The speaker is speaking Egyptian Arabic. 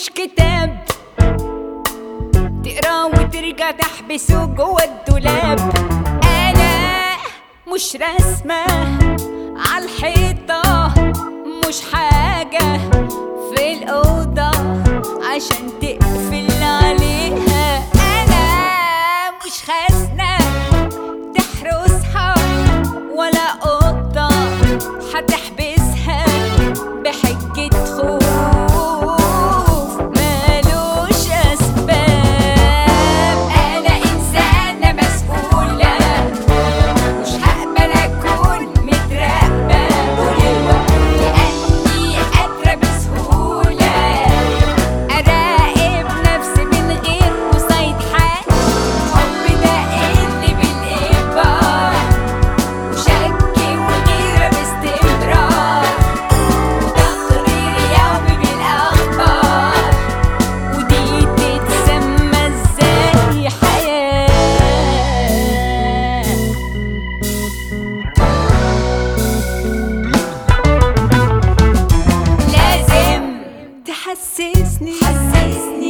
مش كتاب تقرا وترجع تحبسه جوه الدولاب انا مش رسمه عالحيطه مش حاجه في الاوضه عشان تقفل عليها انا مش خزنه تحرسها ولا قطه هتحبسها بحجه خوف مالوش اسباب انا انسانه مسؤوله مش هقبل اكون متراقبه طول الوقت لاني قادره بسهوله اراقب نفسي من غير قصيد حق حب ده اللي بالاجبار وشك وغيره باستمرار وتقرير يومي بالاخبار ودي تتسمى ازاي حياه لازم تحسسني حسسني